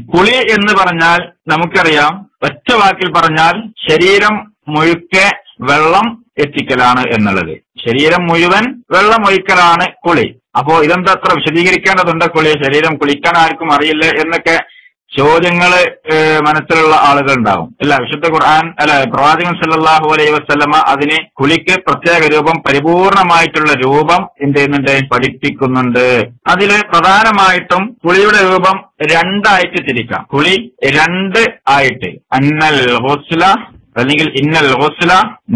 കുളി എന്ന് പറഞ്ഞാൽ നമുക്കറിയാം ഒറ്റ വാക്കിൽ പറഞ്ഞാൽ ശരീരം മുഴുക്കെ വെള്ളം എത്തിക്കലാണ് എന്നുള്ളത് ശരീരം മുഴുവൻ വെള്ളം ഒഴിക്കലാണ് കുളി അപ്പോ ഇതെന്താ അത്ര വിശദീകരിക്കേണ്ടതുണ്ട് കുളി ശരീരം കുളിക്കാൻ ആർക്കും അറിയില്ല എന്നൊക്കെ ചോദ്യങ്ങള് ഏഹ്, മനസ്സിലുള്ള ആളുകൾ ഉണ്ടാവും അല്ല വിശുദ്ധ ഖുർആൻ അല്ല പ്രവാചകൻ സല്ലല്ലാഹു അലൈഹി വസല്ലമ അതിന് കുളിക്ക് പ്രത്യേക രൂപം പരിപൂർണമായിട്ടുള്ള രൂപം എന്ത് ചെയ്യുന്നുണ്ട് പഠിപ്പിക്കുന്നുണ്ട് അതില് പ്രധാനമായിട്ടും കുളിയുടെ രൂപം രണ്ടായിട്ട് തിരിക്കാം കുളി രണ്ട് ആയിട്ട് അന്നൽ ഹുസ്ല അല്ലെങ്കിൽ ഇന്നൽ ഹുസ്ല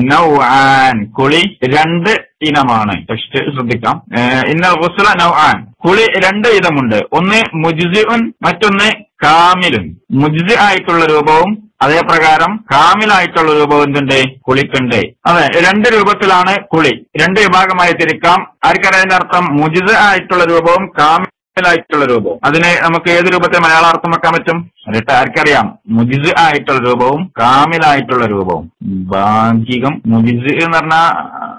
നൗആൻ കുളി രണ്ട് ഇനമാണ് ടെക്സ്റ്റ് ശ്രദ്ധിക്കാം ഏഹ്, ഇന്നൽ ഹുസ്ല നൗആൻ കുളി രണ്ട് ഇനമുണ്ട് ഒന്ന് മുജ്സിഉൻ മറ്റൊന്ന് കാമിലുൻ മുജ്സി ആയിട്ടുള്ള രൂപവും അതേ പ്രകാരം കാമിലായിട്ടുള്ള രൂപവും എന്തുണ്ട് കുളിക്കുണ്ട് അതെ രണ്ട് രൂപത്തിലാണ് കുളി രണ്ട് വിഭാഗമായി തിരിക്കാം ആർക്കറിയാം അതിന്റെ അർത്ഥം മുജിദ് ആയിട്ടുള്ള രൂപവും കാമിലായിട്ടുള്ള രൂപവും അതിന് നമുക്ക് ഏത് രൂപത്തിൽ മലയാളാർത്ഥം വെക്കാൻ പറ്റും എന്നിട്ട് ആർക്കറിയാം മുജിസ് ആയിട്ടുള്ള രൂപവും കാമിലായിട്ടുള്ള രൂപവും ഭാഗികം മുജിസ് എന്ന് പറഞ്ഞാൽ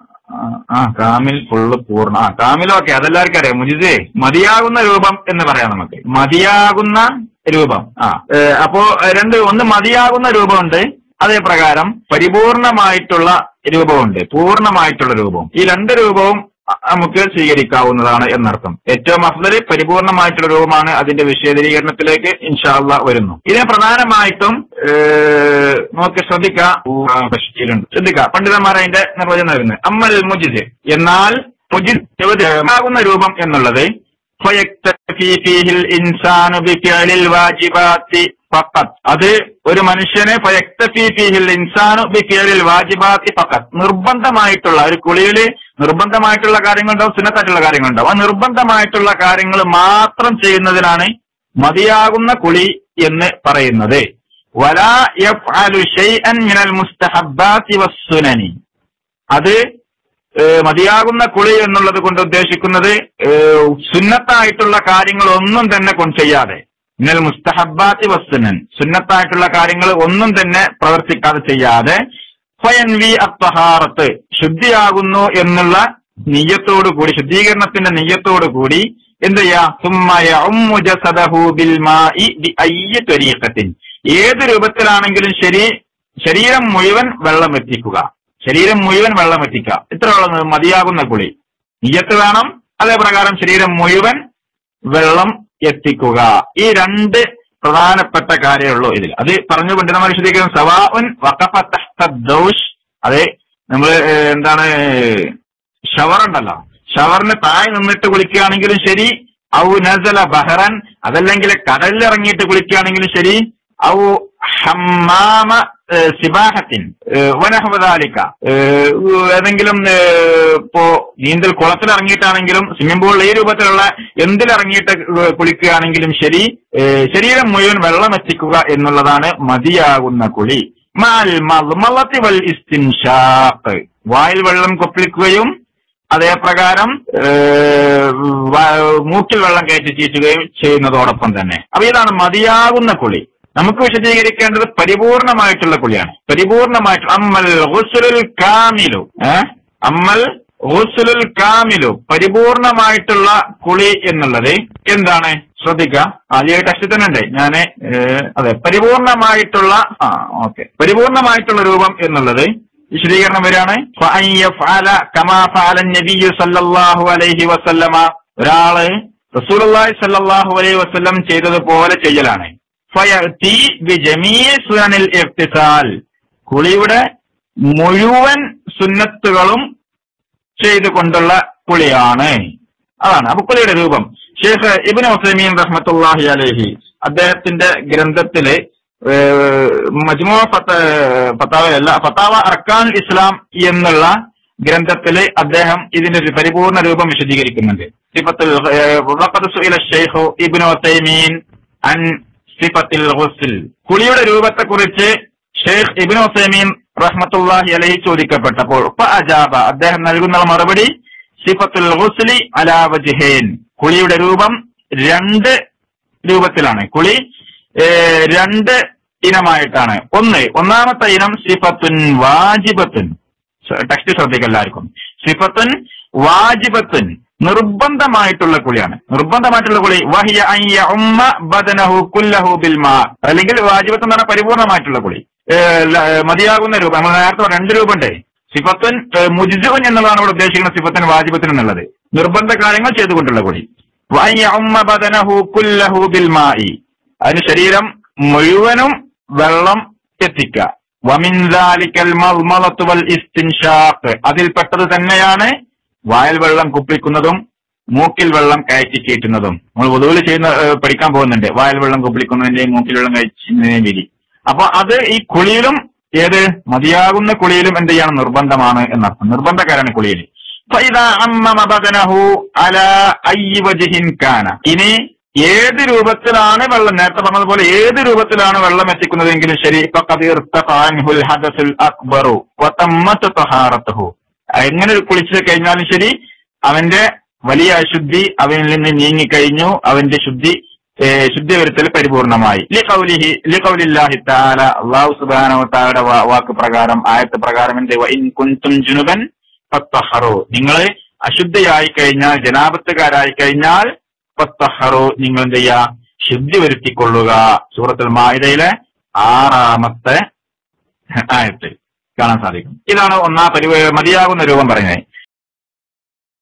ആ കാമിൽ ഫുള്ള് പൂർണ്ണ ആ കാമിലൊക്കെ അതെല്ലാവർക്കും അറിയാം മുജിസേ മതിയാകുന്ന രൂപം എന്ന് പറയാം നമുക്ക് മതിയാകുന്ന രൂപം ആ ഏ, അപ്പോ രണ്ട് ഒന്ന് മതിയാകുന്ന രൂപമുണ്ട് അതേ പ്രകാരം പരിപൂർണമായിട്ടുള്ള രൂപമുണ്ട് പൂർണ്ണമായിട്ടുള്ള രൂപം ഈ രണ്ട് രൂപവും അ- നമുക്ക് സ്വീകരിക്കാവുന്നതാണ് എന്നർത്ഥം ഏറ്റവും അഫ്ദല് പരിപൂർണമായിട്ടുള്ള രൂപമാണ് അതിന്റെ വിശദീകരണത്തിലേക്ക് ഇൻഷാല്ല വരുന്നു ഇതിനെ പ്രധാനമായിട്ടും ഏഹ്, നോക്കി ശ്രദ്ധിക്കുക ഉണ്ട് ശ്രദ്ധിക്കുക പണ്ഡിതന്മാർ അതിന്റെ നിർവചനം വരുന്നത് അമ്മൽ മുജിദ് എന്നാൽ മുജിദ് ആകുന്ന രൂപം എന്നുള്ളത് ഫയക്തഫി ഫീഹിൽ ഇൻസാനു ബിഫിഅലിൽ വാജിബാത്തി ഫഖത്ത് അത് ഒരു മനുഷ്യനെ ഫയക്തഫി ഫീഹിൽ ഇൻസാനു ബിഫിഅലിൽ വാജിബാത്തി ഫഖത്ത് നിർബന്ധമായിട്ടുള്ള ഒരു കുളിയിൽ നിർബന്ധമായിട്ടുള്ള കാര്യങ്ങളുണ്ടാവും സുന്നത്തായിട്ടുള്ള കാര്യങ്ങളുണ്ടാവും ആ നിർബന്ധമായിട്ടുള്ള കാര്യങ്ങൾ മാത്രം ചെയ്യുന്നതിനാണ് മതിയാകുന്ന കുളി എന്ന് പറയുന്നത് വലാ യഫ്അലു ഷൈഅൻ മിനൽ മുസ്തഹബ്ബാത്തി വസ്സുനനി അത് ഏഹ് മതിയാകുന്ന കുളി എന്നുള്ളത് കൊണ്ട് ഉദ്ദേശിക്കുന്നത് ഏഹ് സുന്നത്തായിട്ടുള്ള കാര്യങ്ങൾ ഒന്നും തന്നെ കൊണ്ട് ചെയ്യാതെ ഇന്നൽ മുസ്തഹബാത്തി വസ്തുനൻ സുന്നത്തായിട്ടുള്ള കാര്യങ്ങൾ ഒന്നും തന്നെ പ്രവർത്തിക്കാതെ ചെയ്യാതെ ഫയൻവി അത്തഹാറത്ത് ശുദ്ധിയാകുന്നു എന്നുള്ള നെയ്യത്തോടു കൂടി ശുദ്ധീകരണത്തിന്റെ നെയ്യത്തോടു കൂടി എന്ത് ചെയ്യാ സുമ്മയഉമ്മുജസദഹു ബിൽ മാഇ ബി അയ്യി ത്വരീഖത്തിൻ ഏത് രൂപത്തിലാണെങ്കിലും ശരി ശരീരം മുഴുവൻ വെള്ളം എത്തിക്കുക ശരീരം മുഴുവൻ വെള്ളം എത്തിക്കുക ഇത്ര വെള്ളം മതിയാകുന്ന കുളി നിയ്യത്ത് വേണം അതേ പ്രകാരം ശരീരം മുഴുവൻ വെള്ളം എത്തിക്കുക ഈ രണ്ട് പ്രധാനപ്പെട്ട കാര്യമുള്ളൂ ഇതിൽ അത് പറഞ്ഞു പണ്ഡിതന്മാർ വിശദീകരിക്കുന്നത് സവാഉൻ വഖഫ തഹ്ത ദൗഷ് അത് നമ്മൾ എന്താണ് ഷവർ ഉണ്ടല്ലോ ഷവറിന് താഴെ നിന്നിട്ട് കുളിക്കുകയാണെങ്കിലും ശരി ഔ നസല ബഹറൻ അതല്ലെങ്കിൽ കടലിൽ ഇറങ്ങിയിട്ട് കുളിക്കുകയാണെങ്കിലും ശരി ഔ ഹമ്മാമ ഏഹ്, സിബാഹത്തിൻ ഏഹ്, വനഹവദാലിക്ക ഏഹ്, ഏതെങ്കിലും ഏഹ്, ഇപ്പോ നീന്തൽ കുളത്തിൽ ഇറങ്ങിയിട്ടാണെങ്കിലും സ്വിമ്മിംഗ് പൂളിൽ ഈ രൂപത്തിലുള്ള എന്തിലിറങ്ങിയിട്ട് ഏഹ്, കുളിക്കുകയാണെങ്കിലും ശരി ഏഹ്, ശരീരം മുഴുവൻ വെള്ളം എത്തിക്കുക എന്നുള്ളതാണ് മതിയാകുന്ന കുളി മാൽ മൽമലത്തി വൽ ഇസ്തിൻഷാഖ് വായിൽ വെള്ളം കൊപ്പിളിക്കുകയും അതേ പ്രകാരം ഏഹ്, വ- മൂക്കിൽ വെള്ളം കയറ്റി ചീറ്റുകയും ചെയ്യുന്നതോടൊപ്പം തന്നെ അപ്പൊ ഇതാണ് മതിയാകുന്ന കുളി നമുക്ക് വിശദീകരിക്കേണ്ടത് പരിപൂർണമായിട്ടുള്ള കുളിയാണ് പരിപൂർണമായിട്ട് അമ്മൽ ഹുസുലുൽ കാമിലു ഏ അമ്മൽ ഹുസുലുൽ കാമിലു പരിപൂർണമായിട്ടുള്ള കുളി എന്നുള്ളത് എന്താണ് ശ്രദ്ധിക്കുക ആദ്യ ടെസ്റ്റ് തന്നെ ഉണ്ട് ഞാന് ഏഹ്, അതെ പരിപൂർണമായിട്ടുള്ള ആ ഓക്കെ പരിപൂർണമായിട്ടുള്ള രൂപം എന്നുള്ളത് വിശദീകരണം വരികയാണ് ഫഅൻ യഫ്അല കമാ ഫഅല നബിയ്യു സല്ലല്ലാഹു അലൈഹി വസല്ലമ ഒരാള് റസൂലുള്ളാഹി സല്ലല്ലാഹു അലൈഹി വസല്ലം ചെയ്തതുപോലെ ചെയ്യലാണ് ഫയഅതി ബിജമീഇ സുനനിൽ ഇഫ്തിസാൽ കുളിയുടെ മുഴുവൻ സുന്നത്തുകളും ചെയ്തുകൊണ്ടുള്ള കുളിയാണ് അതാണ് അപ്പൊ കുളിയുടെ രൂപം ഷേഖ് ഇബിൻ ഉസൈമീൻ റഹ്മത്തുള്ളാഹി അലൈഹി അദ്ദേഹത്തിന്റെ ഗ്രന്ഥത്തില് മജ്മു ഫത്താവയല്ല ഫത്താവ അർക്കാൻ ഇസ്ലാം എന്നുള്ള ഗ്രന്ഥത്തില് അദ്ദേഹം ഇതിന്റെ ഒരു പരിപൂർണ രൂപം വിശദീകരിക്കുന്നുണ്ട് സിഫത്തുൽ ഏഹ്, വഖദ് സുഇല ഷെയ്ഖു ഇബ്നു ഉസൈമീൻ അൻ സിഫത്തിൽ ഗുസ്ൽ കുളിയുടെ രൂപത്തെക്കുറിച്ച് ഷെയ്ഖ് ഇബ്നു ഉസൈമീൻ റഹ്മത്തുള്ളാഹി അലൈഹി ചോദിക്കപ്പെട്ടപ്പോൾ അജാബ അദ്ദേഹം നൽകുന്ന മറുപടി സിഫത്തുൽ ഗുസ്ലി അലാ വജ്ഹൈൻ കുളിയുടെ രൂപം രണ്ട് രൂപത്തിലാണ് കുളി ഏഹ്, രണ്ട് ഇനമായിട്ടാണ് ഒന്ന് ഒന്നാമത്തെ ഇനം സിഫത്തുൻ വാജിബത്തുൻ ടെക്സ്റ്റ് ശ്രദ്ധിക്കുക എല്ലാവർക്കും സിഫത്തുൻ വാജിബത്തുൻ നിർബന്ധമായിട്ടുള്ള കുളിയാണ് നിർബന്ധമായിട്ടുള്ള കുളി വഹിയ അൻ യഉമ്മ ബദനഹു കുല്ലഹു ബിൽ മാ അല്ലെങ്കിൽ വാജിബത്ത് എന്ന് പറഞ്ഞാൽ പരിപൂർണമായിട്ടുള്ള കുളി ഏഹ് ല- മതിയാകുന്ന രൂപം നമ്മൾ നേരത്തെ പറഞ്ഞ രണ്ട് രൂപമുണ്ട് സിഫത്തുൻ ഏഹ് മുജ്സുൻ എന്നുള്ളതാണ് ഇവിടെ ഉദ്ദേശിക്കുന്ന സിഫത്തിന് വാജിബത്തിന് എന്നുള്ളത് നിർബന്ധ കാര്യങ്ങൾ ചെയ്തുകൊണ്ടുള്ള കുളി വഅൻ യഉമ്മ ബദനഹു കുല്ലഹു ബിൽ മായി അതിന് ശരീരം മുഴുവനും വെള്ളം എത്തിക്കുക വമിൻ ദാലിക്കൽ മൾമളത്തു വൽ ഇസ്തിൻഷാഖ് അതിൽപ്പെട്ടത് തന്നെയാണ് വായൽ വെള്ളം കുപ്പിക്കുന്നതും മൂക്കിൽ വെള്ളം കയറ്റി കയറ്റുന്നതും നമ്മൾ പൊതുവിൽ ചെയ്യുന്ന ഏഹ്, പഠിക്കാൻ പോകുന്നുണ്ട് വായൽ വെള്ളം കുപ്പിക്കുന്നതിന്റെയും മൂക്കിൽ വെള്ളം കഴിക്കുന്നതിന്റെയും വിധി അപ്പൊ അത് ഈ കുളിയിലും ഏത് മതിയാകുന്ന കുളിയിലും എന്ത് ചെയ്യണം നിർബന്ധമാണ് എന്നർത്ഥം നിർബന്ധക്കാരാണ് കുളിയിൽ ഫൈദാ അമ്മമ ബദനഹു അലാ അയ്യി വജ്ഹിൻ കാന ഇനി ഏത് രൂപത്തിലാണ് വെള്ളം നേരത്തെ പറഞ്ഞതുപോലെ ഏത് രൂപത്തിലാണ് വെള്ളം എത്തിക്കുന്നതെങ്കിലും ശരി ഫഖദ് ഇർതഫഅ അൻഹുൽ ഹദസുൽ അക്ബറു വതമ്മത്ത് തഹാറത്തുഹു എങ്ങനെ കുളിച്ചു കഴിഞ്ഞാലും ശരി അവന്റെ വലിയ അശുദ്ധി അവനിൽ നിന്ന് നീങ്ങിക്കഴിഞ്ഞു അവന്റെ ശുദ്ധി ഏഹ് ശുദ്ധി വരുത്തൽ പരിപൂർണമായി ലിഖൗലിഹി ലിഖൗലില്ലാഹി തആല അല്ലാഹു സുബ്ഹാനഹു വതആലയുടെ വാ- വാക്ക് പ്രകാരം ആയത്ത് പ്രകാരം എന്ത് വ ഇൻ കുൻതും ജുനുബൻ ഫത്തഹറു നിങ്ങൾ അശുദ്ധിയായി കഴിഞ്ഞാൽ ജനാപത്തുകാരായി കഴിഞ്ഞാൽ ഫത്തഹറു നിങ്ങൾ എന്ത് ചെയ്യാ ശുദ്ധി വരുത്തിക്കൊള്ളുക സൂറത്തുൽ മാഇദയിലെ ആറാമത്തെ ആയത്ത് കാണാൻ സാധിക്കും ഇതാണ് ഒന്നാം പരി മതിയാകുന്ന രൂപം പറയുന്നത്